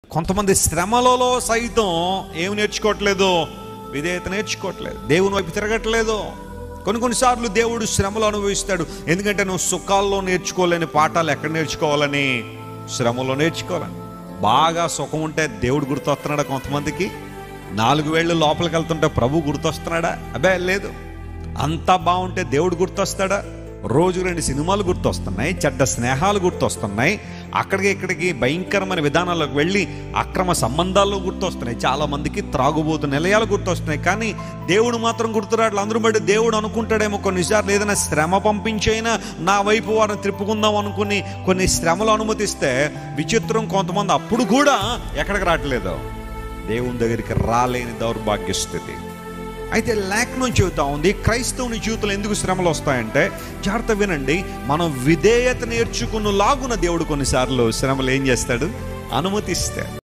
కొంతమంది శ్రమలలో సైతం ఏమి నేర్చుకోవట్లేదు విధేయత నేర్చుకోవట్లేదు దేవుని వైపు తిరగట్లేదు కొన్ని కొన్నిసార్లు దేవుడు శ్రమలు అనుభవిస్తాడు ఎందుకంటే నువ్వు సుఖాల్లో నేర్చుకోలేని పాఠాలు ఎక్కడ నేర్చుకోవాలని శ్రమలో నేర్చుకోవాలని బాగా సుఖం ఉంటే దేవుడు గుర్తొస్తున్నాడా కొంతమందికి నాలుగు వేళ్ళు లోపలికి వెళ్తుంటే ప్రభు గుర్తొస్తున్నాడా అబ్బే లేదు అంతా బాగుంటే దేవుడు గుర్తొస్తాడా రోజు రెండు సినిమాలు గుర్తొస్తున్నాయి చెడ్డ స్నేహాలు గుర్తొస్తున్నాయి అక్కడికి ఇక్కడికి భయంకరమైన విధానాలకు వెళ్ళి అక్రమ సంబంధాల్లో గుర్తొస్తున్నాయి చాలా మందికి త్రాగుబోతు నిలయాలు గుర్తొస్తున్నాయి కానీ దేవుడు మాత్రం గుర్తురాట్లు అందరూ బట్టి దేవుడు అనుకుంటాడేమో కొన్నిసార్లు ఏదైనా శ్రమ పంపించైనా నా వైపు వారిని తిప్పుకుందాం అనుకుని కొన్ని శ్రమలు అనుమతిస్తే విచిత్రం కొంతమంది అప్పుడు కూడా ఎక్కడికి రావట్లేదు దేవుని దగ్గరికి రాలేని దౌర్భాగ్య స్థితి అయితే లేఖనం చెబుతా ఉంది క్రైస్తవుని జీవితంలో ఎందుకు శ్రమలు వస్తాయంటే జాగ్రత్త వినండి మనం విధేయత నేర్చుకున్న లాగున దేవుడు కొన్నిసార్లు శ్రమలు ఏం చేస్తాడు అనుమతిస్తాడు